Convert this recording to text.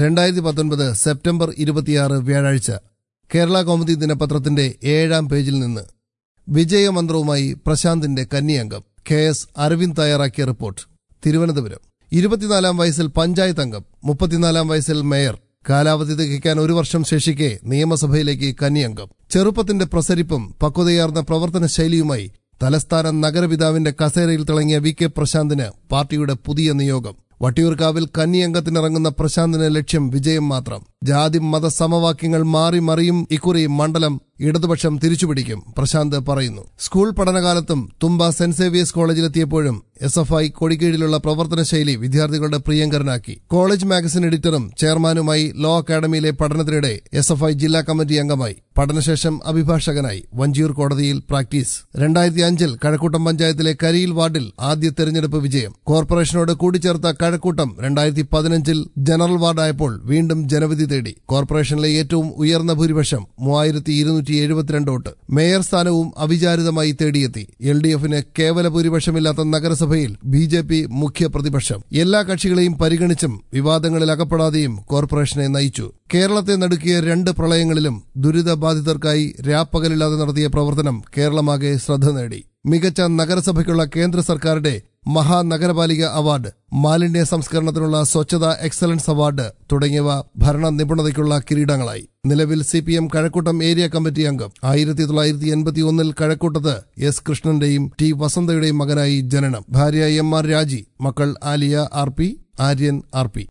രണ്ടായിരത്തി പത്തൊൻപത് സെപ്റ്റംബർ ഇരുപത്തിയാറ് വ്യാഴാഴ്ച കേരള കൗമുദി ദിനപത്രത്തിന്റെ ഏഴാം പേജിൽ നിന്ന് വിജയമന്ത്രവുമായി പ്രശാന്തിന്റെ കന്നിയംഗം കെ എസ് അരവിന്ദ് തയ്യാറാക്കിയ റിപ്പോർട്ട് തിരുവനന്തപുരം ഇരുപത്തിനാലാം വയസ്സിൽ പഞ്ചായത്ത് അംഗം മുപ്പത്തിനാലാം വയസ്സിൽ മേയർ കാലാവധി തികയ്ക്കാൻ ഒരു വർഷം ശേഷിക്കെ നിയമസഭയിലേക്ക് കന്നിയംഗം ചെറുപ്പത്തിന്റെ പ്രസരിപ്പും പക്വതയാർന്ന പ്രവർത്തന ശൈലിയുമായി തലസ്ഥാന നഗരപിതാവിന്റെ കസേരയിൽ തിളങ്ങിയ വി കെ പ്രശാന്തിന് പാർട്ടിയുടെ പുതിയ നിയോഗം വട്ടിയൂർക്കാവിൽ കന്നിയംഗത്തിനിറങ്ങുന്ന പ്രശാന്തിന് ലക്ഷ്യം വിജയം മാത്രം ജാതി മത സമവാക്യങ്ങൾ മാറി മറിയും ഇക്കുറി മണ്ഡലം ഇടതുപക്ഷം തിരിച്ചുപിടിക്കും പ്രശാന്ത് പറയുന്നു സ്കൂൾ പഠനകാലത്തും തുമ്പ സെന്റ് സേവിയേഴ്സ് കോളേജിലെത്തിയപ്പോഴും എസ് എഫ് ഐ കൊടിക്കീഴിലുള്ള പ്രവർത്തന ശൈലി വിദ്യാർത്ഥികളുടെ പ്രിയങ്കരനാക്കി കോളേജ് മാഗസിൻ എഡിറ്ററും ചെയർമാനുമായി ലോ അക്കാദമിയിലെ പഠനത്തിനിടെ എസ് എഫ് ഐ ജില്ലാ കമ്മിറ്റി അംഗമായി പഠനശേഷം അഭിഭാഷകനായി വഞ്ചിയൂർ കോടതിയിൽ പ്രാക്ടീസ് രണ്ടായിരത്തി അഞ്ചിൽ കഴക്കൂട്ടം പഞ്ചായത്തിലെ കരിയിൽ വാർഡിൽ ആദ്യ തെരഞ്ഞെടുപ്പ് വിജയം കോർപ്പറേഷനോട് കൂടിച്ചേർത്ത കഴക്കൂട്ടം രണ്ടായിരത്തി പതിനഞ്ചിൽ ജനറൽ വാർഡായപ്പോൾ വീണ്ടും ജനവിധി തേടി കോർപ്പറേഷനിലെ ഏറ്റവും ഉയർന്ന ഭൂരിപക്ഷം മൂവായിരത്തി ഇരുന്നൂറ്റി എഴുപത്തിരണ്ട് വോട്ട് മേയർ സ്ഥാനവും അവിചാരിതമായി തേടിയെത്തി എൽ ഡി എഫിന് കേവല ഭൂരിപക്ഷമില്ലാത്ത നഗരസഭയിൽ ബി ജെ പി മുഖ്യ പ്രതിപക്ഷം എല്ലാ കക്ഷികളെയും പരിഗണിച്ചും വിവാദങ്ങളിൽ അകപ്പെടാതെയും കോർപ്പറേഷനെ നയിച്ചു കേരളത്തെ നടുക്കിയ രണ്ട് പ്രളയങ്ങളിലും ദുരിതബാധിതർക്കായി രാപ്പകലില്ലാതെ നടത്തിയ പ്രവർത്തനം കേരളമാകെ ശ്രദ്ധ നേടി മികച്ച നഗരസഭയ്ക്കുള്ള കേന്ദ്ര സർക്കാരുടെ മഹാനഗരപാലിക അവാർഡ് മാലിന്യ സംസ്കരണത്തിനുള്ള സ്വച്ഛത എക്സലൻസ് അവാർഡ് തുടങ്ങിയവ ഭരണ നിപുണതയ്ക്കുള്ള കിരീടങ്ങളായി നിലവിൽ C P M Kazhakkoottam area committee അംഗം ആയിരത്തി തൊള്ളായിരത്തി എൺപത്തി ഒന്നിൽ കഴക്കൂട്ടത്ത് എസ് കൃഷ്ണന്റെയും ടി വസന്തയുടെയും മകനായി ജനനം ഭാര്യ എം ആർ രാജി മക്കൾ Aaliya R P Aryan R P